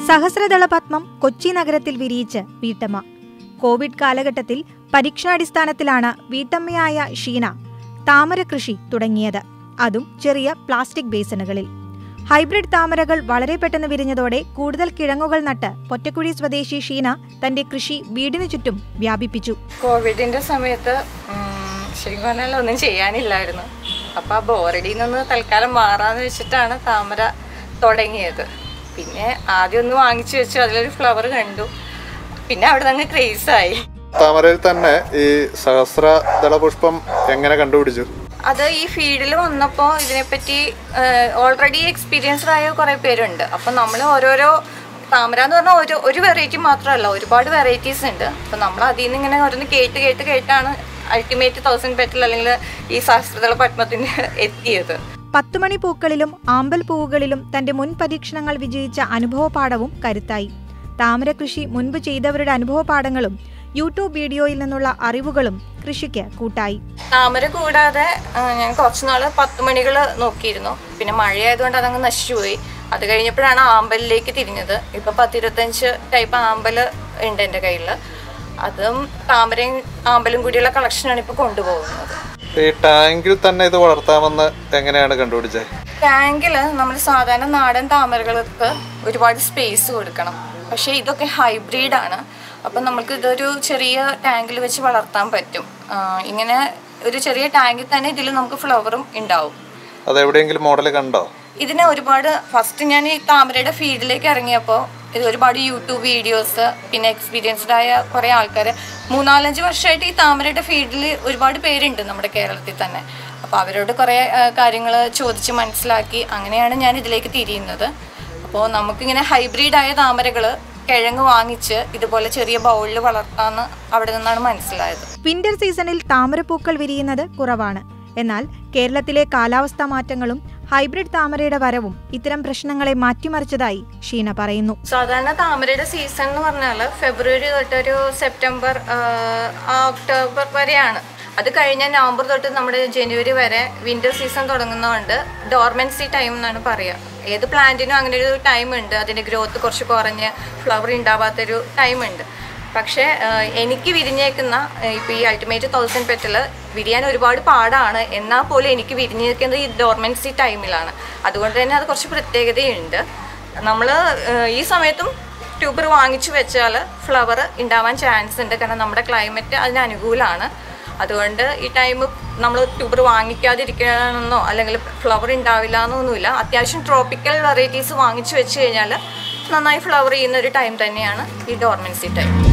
സഹസ്രദള പത്മം കൊച്ചി നഗരത്തിൽ വിരിയിച്ച് വീട്ടമ്മ കോവിഡ് കാലഘട്ടത്തിൽ പരീക്ഷണാടിസ്ഥാനത്തിലാണ് വീട്ടമ്മയായ ഷീന താമര കൃഷി തുടങ്ങിയത് അതും ചെറിയ പ്ലാസ്റ്റിക് ബേസനുകളിൽ ഹൈബ്രിഡ് താമരകൾ വളരെ പെട്ടെന്ന് വിരിഞ്ഞതോടെ കൂടുതൽ കിഴങ്ങുകൾ നട്ട് പൊറ്റക്കുഴി സ്വദേശി ഷീന തന്റെ കൃഷി വീടിനു ചുറ്റും വ്യാപിപ്പിച്ചു കോവിഡിന്റെ സമയത്ത് ഉം, ശരിക്കും പറഞ്ഞാൽ ഒന്നും ചെയ്യാനില്ലായിരുന്നു അപ്പൊ ആ ബോറടിയിൽ നിന്ന് തൽക്കാലം മാറാന്ന് വെച്ചിട്ടാണ് താമര തുടങ്ങിയത് പിന്നെ ആദ്യം ഒന്ന് വാങ്ങിച്ചു വെച്ചു അതിലൊരു ഫ്ലവർ കണ്ടു പിന്നെ അവിടെ നിന്ന് ക്രേസായി താമരയിൽ തന്നെ ഈ സഹസ്രദള പുഷ്പം എങ്ങനെ കണ്ടുപിടിച്ചു അത് ഈ ഫീൽഡിൽ വന്നപ്പോൾ ഇതിനെപ്പറ്റി ഓൾറെഡി എക്സ്പീരിയൻസ്ഡ് ആയ കുറേ പേരുണ്ട് അപ്പം നമ്മൾ ഓരോരോ താമര എന്ന് പറഞ്ഞാൽ ഒരു ഒരു വെറൈറ്റി മാത്രമല്ല ഒരുപാട് വെറൈറ്റീസ് ഉണ്ട് അപ്പം നമ്മൾ അതിൽ നിന്ന് ഇങ്ങനെ ഓരോന്ന് കേട്ട് കേട്ട് കേട്ടാണ് അൾട്ടിമേറ്റ് തൗസൻഡ് പെറ്റൽ അല്ലെങ്കിൽ ഈ ശാസ്ത്രദള പത്മത്തിന് എത്തിയത് പത്തുമണി പൂക്കളിലും ആമ്പൽ പൂവുകളിലും തന്റെ മുൻ പരീക്ഷണങ്ങൾ വിജയിച്ച അനുഭവപാഠവും കരുത്തായി താമര കൃഷി മുൻപ് ചെയ്തവരുടെ അനുഭവപാഠങ്ങളും യൂട്യൂബ് വീഡിയോയിൽ നിന്നുള്ള അറിവുകളും കൃഷിക്ക് കൂട്ടായി താമര കൂടാതെ ആ, ഞാൻ കുറച്ച് നാള് പത്ത് മണികൾ നോക്കിയിരുന്നു പിന്നെ മഴയായതുകൊണ്ട് അതങ്ങ് നശിച്ചുപോയി അത് കഴിഞ്ഞപ്പോഴാണ് ആമ്പലിലേക്ക് തിരിഞ്ഞത് ഇപ്പൊ പത്തിരുപത്തഞ്ച് ടൈപ്പ് ആമ്പൽ ഉണ്ട് എൻ്റെ കയ്യിൽ അതും താമരയും ആമ്പലും കൂടിയുള്ള കളക്ഷനാണ് ഇപ്പോൾ കൊണ്ടുപോകുന്നത് ഈ ടാങ്കിൽ തന്നെ ഇത് വളർത്താമെന്ന് എങ്ങനെയാണ് കണ്ടുപിടിച്ചത് ടാങ്കിൽ നമ്മൾ സാധാരണ നാടൻ താമരകൾക്ക് ഒരുപാട് സ്പേസ് കൊടുക്കണം പക്ഷേ ഇതൊക്കെ ഹൈബ്രിഡാണ് അപ്പം നമുക്ക് ഇതൊരു ചെറിയ ടാങ്കിൽ വെച്ച് വളർത്താൻ പറ്റും ആ, ഇങ്ങനെ ഒരു ചെറിയ ടാങ്കിൽ തന്നെ ഇതിൽ നമുക്ക് ഫ്ലവറും ഉണ്ടാവും അത് എവിടെയെങ്കിലും മോഡൽ കണ്ടോ ഇതിന് ഒരുപാട് ഫസ്റ്റ് ഞാൻ ഈ താമരയുടെ ഫീൽഡിലേക്ക് ഇറങ്ങിയപ്പോൾ ഇത് ഒരുപാട് യൂട്യൂബ് വീഡിയോസ് പിന്നെ എക്സ്പീരിയൻസ്ഡ് ആയ കുറേ ആൾക്കാർ മൂന്നാലഞ്ച് വർഷമായിട്ട് ഈ താമരയുടെ ഫീൽഡിൽ ഒരുപാട് പേരുണ്ട് നമ്മുടെ കേരളത്തിൽ തന്നെ അപ്പോൾ അവരോട് കുറേ കാര്യങ്ങൾ ചോദിച്ച് മനസ്സിലാക്കി അങ്ങനെയാണ് ഞാൻ ഇതിലേക്ക് തിരിയുന്നത് അപ്പോൾ നമുക്കിങ്ങനെ ഹൈബ്രിഡായ താമരകൾ കിഴങ്ങ് വാങ്ങിച്ച് ഇതുപോലെ ചെറിയ ബൗളിൽ വളർത്താമെന്ന് അവിടെ നിന്നാണ് മനസ്സിലായത് വിന്റർ സീസണിൽ താമരപ്പൂക്കൾ വിരിയുന്നത് കുറവാണ് എന്നാൽ കേരളത്തിലെ കാലാവസ്ഥാ മാറ്റങ്ങളും ഹൈബ്രിഡ് താമരയുടെ വരവും ഇത്തരം പ്രശ്നങ്ങളെ മാറ്റിമറിച്ചതായി ഷീന പറയുന്നു സാധാരണ താമരയുടെ സീസൺ എന്ന് പറഞ്ഞാൽ ഫെബ്രുവരി തൊട്ടൊരു സെപ്റ്റംബർ ആ, ആ ഒക്ടോബർ വരെയാണ് അത് കഴിഞ്ഞാൽ നവംബർ തൊട്ട് നമ്മുടെ ജനുവരി വരെ വിന്റർ സീസൺ തുടങ്ങുന്നതുകൊണ്ട് ഡോർമെൻസി ടൈം എന്നാണ് പറയുക ഏത് പ്ലാന്റിനും അങ്ങനെ ഒരു ടൈം ഉണ്ട് അതിൻ്റെ ഗ്രോത്ത് കുറച്ച് കുറഞ്ഞ് ഫ്ലവർ ഉണ്ടാവാത്തൊരു ടൈം ഉണ്ട് പക്ഷേ ആ, എനിക്ക് വിരിഞ്ഞേക്കുന്ന ഇപ്പോൾ ഈ അൾട്ടിമേറ്റ് തൗസൻഡ് പെറ്റൽ വിരിയാൻ ഒരുപാട് പാടാണ് എന്നാൽ പോലും എനിക്ക് വിരിഞ്ഞേക്കുന്നത് ഈ ഡോർമെൻസി ടൈമിലാണ് അതുകൊണ്ട് തന്നെ അത് കുറച്ച് പ്രത്യേകതയുണ്ട് നമ്മൾ ഈ സമയത്തും ട്യൂബർ വാങ്ങിച്ചു വെച്ചാൽ ഫ്ലവർ ഉണ്ടാവാൻ ചാൻസ് ഉണ്ട് കാരണം നമ്മുടെ ക്ലൈമറ്റ് അതിന് അനുകൂലമാണ് അതുകൊണ്ട് ഈ ടൈം നമ്മൾ ട്യൂബർ വാങ്ങിക്കാതിരിക്കണമെന്നോ അല്ലെങ്കിൽ ഫ്ലവർ ഉണ്ടാവില്ല എന്നൊന്നുമില്ല അത്യാവശ്യം ട്രോപ്പിക്കൽ വെറൈറ്റീസ് വാങ്ങിച്ചു വെച്ച് കഴിഞ്ഞാൽ നന്നായി ഫ്ലവർ ചെയ്യുന്ന ഒരു ടൈം തന്നെയാണ് ഈ ഡോർമെൻസി ടൈം